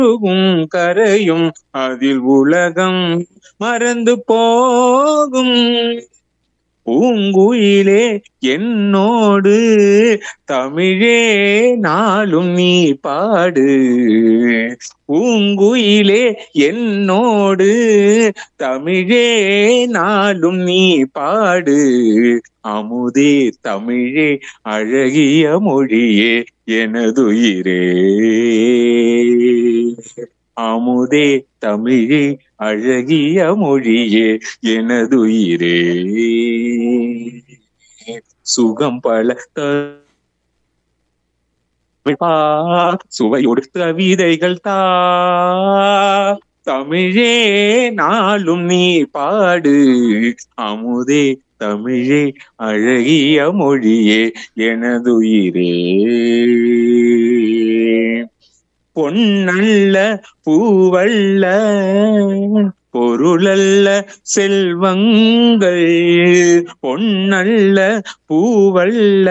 உருகும் கரையும் அதில் உலகம் மறந்து போகும் பூங்குயிலே என்னோடு தமிழே நாளும் நீ பாடு பூங்குயிலே என்னோடு தமிழே நாளும் நீ பாடு அமுதே தமிழே அழகிய மொழியே எனதுயிரே அமுதே தமிழே அழகிய மொழியே எனதுயிரே சுகம் பல தா சுவையோடு கவிதைகள் தா தமிழே நாளும் நீ பாடு அமுதே தமிழே அழகிய மொழியே எனதுயிரே பொன்னல்ல பூவல்ல பொருளல்ல செல்வங்கள் பொன்னல்ல பூவல்ல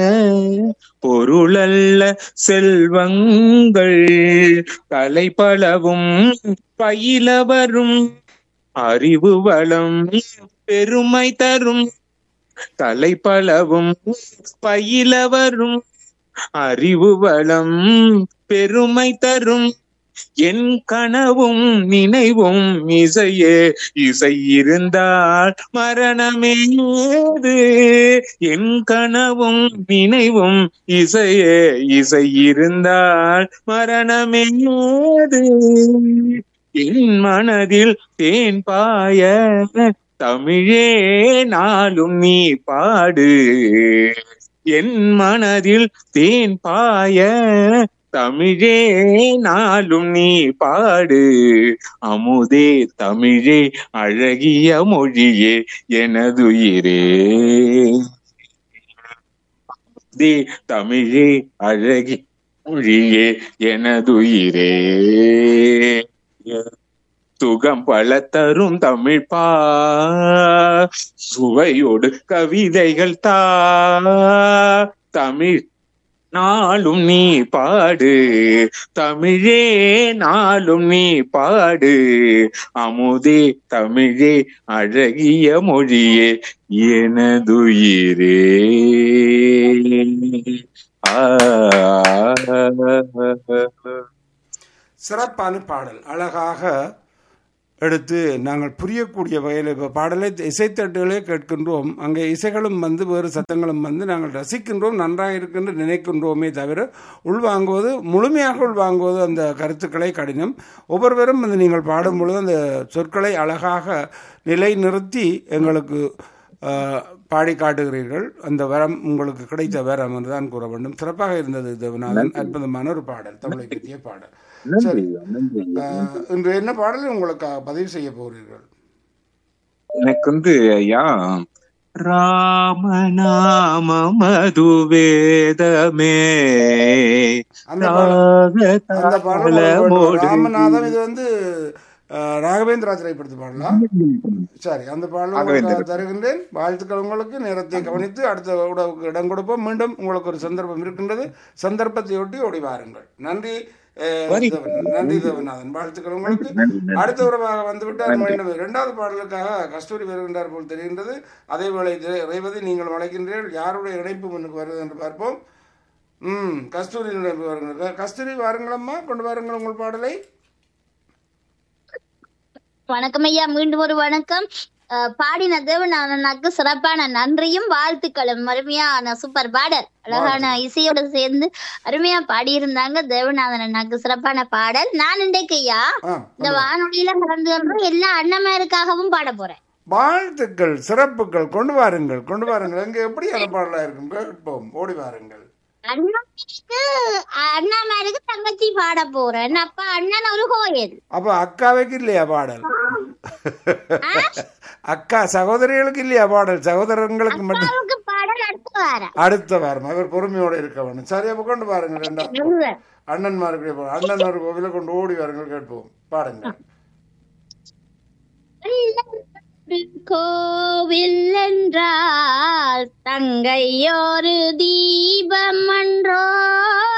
பொருளல்ல செல்வங்கள் தலைப்பளவும் பயிலவரும் அறிவு வளம் பெருமை தரும் தலைப்பளவும் பயிலவரும் அறிவு வளம் பெருமை தரும் என் கனவும் நினைவும் இசையே இசை இருந்தால் மரணமேது என் கனவும் நினைவும் இசையே இசை இருந்தால் மரணமேது என் மனதில் தேன் பாய தமிழே நாளும் நீ பாடு என் மனதில் தேன் பாய தமிழே நாளும் நீ பாடு அமுதே தமிழே அழகிய மொழியே எனதுயிரே அமுதே தமிழே அழகி மொழியே எனதுயிரே சுகம் பல தரும் தமிழ் பா சுவையோடு கவிதைகள் தா தமிழ் நாளும் நீ பாடு தமிழே நாளும் நீ பாடு அமுதே தமிழே அழகிய மொழியே எனதுயிரே ஆ சிறப்பான பாடல் அழகாக எடுத்து நாங்கள் புரியக்கூடிய வகையில் இப்போ பாடலை இசைத்தட்டுகளே கேட்கின்றோம் அங்கே இசைகளும் வந்து வேறு சத்தங்களும் வந்து நாங்கள் ரசிக்கின்றோம் நன்றாக இருக்கின்ற நினைக்கின்றோமே தவிர உள்வாங்குவது முழுமையாக உள்வாங்குவது அந்த கருத்துக்களை கடினம் ஒவ்வொருவரும் வந்து நீங்கள் பாடும் பொழுது அந்த சொற்களை அழகாக நிலை நிறுத்தி எங்களுக்கு ஆஹ், பாடி காட்டுகிறீர்கள் அந்த வரம் உங்களுக்கு கிடைத்த வரம் என்று தான் கூற வேண்டும் சிறப்பாக இருந்தது தேவநாதன் அற்புதமான ஒரு பாடல் தமிழை பற்றிய பாடல் நன்றி நன்றி ஆஹ், இன்று என்ன பாடலை உங்களுக்கு பதிவு செய்ய போகிறீர்கள் எனக்கு வந்து ஐயா ராமநாம மதுவேதமே அந்த பாடல் அந்த பாடல் உங்களுக்கு வேண்டும். ராகதாளமோடு ராமநாதன் இது வந்து ஆஹ், ராகவேந்திரா திரைப்படத்து பாடலாம் சரி அந்த பாடல் உங்களுக்கு ராகவேந்திரா. தருகின்றேன் வாழ்த்துக்கள் உங்களுக்கு நேரத்தை கவனித்து அடுத்த உடவுக்கு இடம் கொடுப்போம் மீண்டும் உங்களுக்கு ஒரு சந்தர்ப்பம் இருக்கின்றது சந்தர்ப்பத்தையொட்டி ஓடி வாருங்கள் நன்றி அஹ், வரி. தேவன். நன்றி தேவநாதன் வாழ்த்துக்கள் உங்களுக்கு நன்றி, நன்றி. அடுத்த உறவாக வந்துவிட்டார் மீண்டும் இரண்டாவது பாடலுக்காக கஸ்தூரி வருகின்றார் போல் தெரிகின்றது அதேவேளை திரை- ரேவதி நீங்கள் அழைக்கின்றீர்கள் யாருடைய இணைப்பு முன்னுக்கு வருது என்று பார்ப்போம் ம் கஸ்தூரி இணைப்பு வருகின்ற கஸ்தூரி வாருங்களம்மா கொண்டு வாருங்கள் உங்கள் பாடலை வணக்கம் ஐயா மீண்டும் ஒரு வணக்கம் அஹ், பாடின தேவனாக்கு சிறப்பான நன்றியும் வாழ்த்துக்களும் அருமையான சூப்பர் பாடல் அழகான இசையோட சேர்ந்து அருமையா பாடியிருந்தாங்க தேவநாதன் அண்ணாக்கு சிறப்பான பாடல் நான் இன்றைக்கு ஐயா ஆ இந்த வானொலியில கலந்து கொண்டு எல்லா அண்ணமாருக்காகவும் பாட போறேன் வாழ்த்துக்கள் சிறப்புகள் கொண்டு வாருங்கள் கொண்டு வாருங்கள் எங்க எப்படி அந்த பாடலா இருக்கும் கேட்போம் ஓடி வாருங்கள் அண்ணாக்கு அண்ணாமாருக்கு தங்கச்சி பாட போறேன் அப்ப அண்ணன் ஒரு கோயில் அப்ப அக்காவுக்கு இல்லையா பாடல் அக்கா சகோதரிகளுக்கு இல்லையா பாடல் சகோதரங்களுக்கு மட்டும் அவருக்கு பாடல் அடுத்து வாரம் அடுத்த வாரம் அவர் பொறுமையோட இருக்க வேணும் சரி அப்ப கொண்டு பாருங்க ரெண்டாம் அண்ணன்மாருக்கு பாடல். அண்ணன் ஒரு கோவில கொண்டு ஓடி வாருங்கள் கேட்போம் பாடுங்க கோவில் என்றால் தங்கை ஒரு தீபம் என்றோ